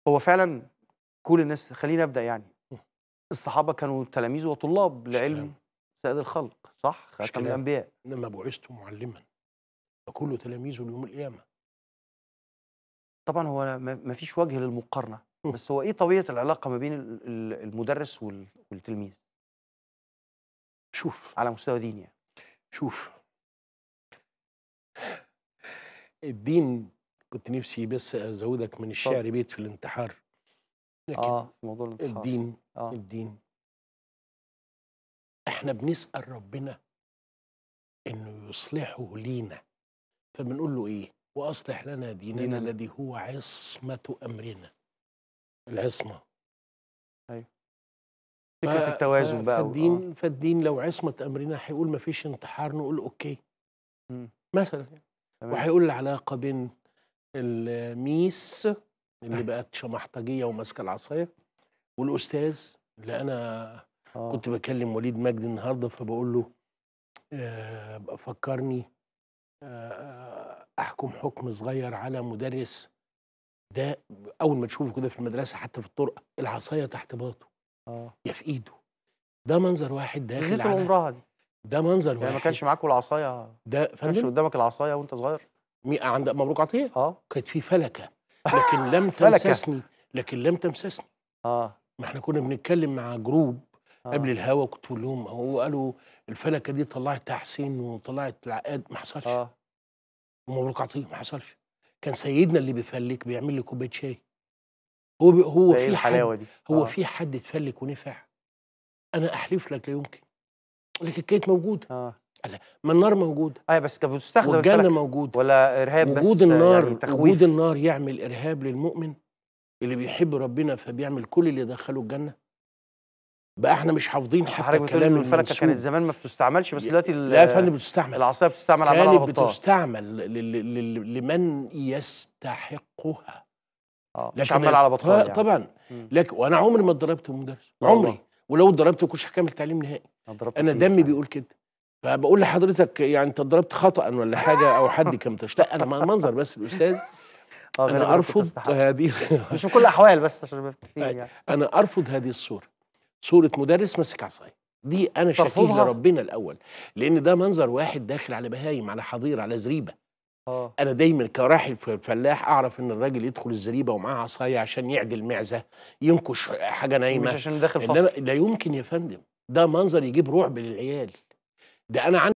هو فعلا كل الناس خليني ابدا يعني مم. الصحابه كانوا تلاميذ وطلاب مش لعلم كلام. سائد الخلق صح مش خاتم كلام. الانبياء انما بعثت معلما فكل تلاميذه ليوم القيامه طبعا هو ما ما فيش وجه للمقارنه مم. بس هو ايه طبيعه العلاقه ما بين ال- ال- المدرس وال- والتلميذ شوف على مستوى ديني يعني شوف الدين كنت نفسي بس ازودك من الشعر بيت في الانتحار لكن اه موضوع الانتحار الدين اه الدين احنا بنسأل ربنا انه يصلحه لينا فبنقول له ايه واصلح لنا ديننا ديننا. الذي هو عصمة امرنا العصمة فكره ف- التوازن ف- بقى و- فالدين فالدين لو عصمة امرنا هيقول ما فيش انتحار نقول اوكي مم. مثلا تمام. وهيقول العلاقة بين الميس اللي بقت شمحطجية وماسكة العصاية والأستاذ اللي أنا آه. كنت بكلم وليد مجدي النهارده فبقول له آه، بقى فكرني آه، احكم حكم صغير على مدرس ده اول ما تشوفه كده في المدرسه حتى في الطرق العصايه تحت باطه اه يا في ايده ده منظر واحد داخل نزلت على عمرها دي ده منظر يعني ما واحد كانش معاكوا العصايه ده ما كانش فندم قدامك العصايه وانت صغير مي- عند مبروك عطيه اه كانت في فلكه لكن لم فلكة. تمسسني لكن لم تمسسني اه ما احنا كنا بنتكلم مع جروب آه. قبل الهوا كنت بقول لهم هو قالوا الفلكه دي طلعت تحسين وطلعت العقاد ما حصلش اه ومبروك عطيه ما حصلش كان سيدنا اللي بيفلك بيعمل لي كوبايه شاي هو بي هو ده ايه في حد الحلاوه دي هو آه. في حد اتفلك ونفع انا احلف لك لا يمكن لكن كانت موجوده اه ما النار موجوده ايوه بس كانت بتستخدم والجنه الفلك موجوده ولا ارهاب بس وجود آه، النار يعني تخويف وجود النار يعمل ارهاب للمؤمن اللي بيحب ربنا فبيعمل كل اللي يدخله الجنه بقى احنا مش حافظين حتى حضرتك بتقول الكلام ان الفلكه المنسوب كانت زمان ما بتستعملش بس دلوقتي ال- لا يا فندم بتستعمل العصايه بتستعمل عمال على كانت بطال بتستعمل ل- ل- ل- لمن يستحقها اه مش لكن عمال على الط- بطال يعني طبعا مم. لكن وانا عمري ما اتضربت مدرس لا والله. عمري ولو اتضربت ما كنتش هكمل تعليم نهائي أنا ضربت انا فيه دمي يعني. بيقول كده فبقول لحضرتك يعني انت اتضربت خطا ولا حاجه او حد كان بتشتاق انا م- منظر بس الاستاذ اه غالباً انا كنت ارفض تستحق. هذه مش في كل الاحوال بس عشان نبقى متفقين أي. يعني انا ارفض هذه الصوره صوره مدرس ماسك عصايه دي انا شاكيه ترفضها؟ لربنا الاول لان ده منظر واحد داخل على بهايم على حظيره على زريبه اه انا دايما كراحل ف- فلاح اعرف ان الراجل يدخل الزريبه ومعاه عصايه عشان يعدل معزه ينكش حاجه مش نايمه عشان داخل انما فصل لا يمكن يا فندم ده منظر يجيب رعب للعيال ده انا عندي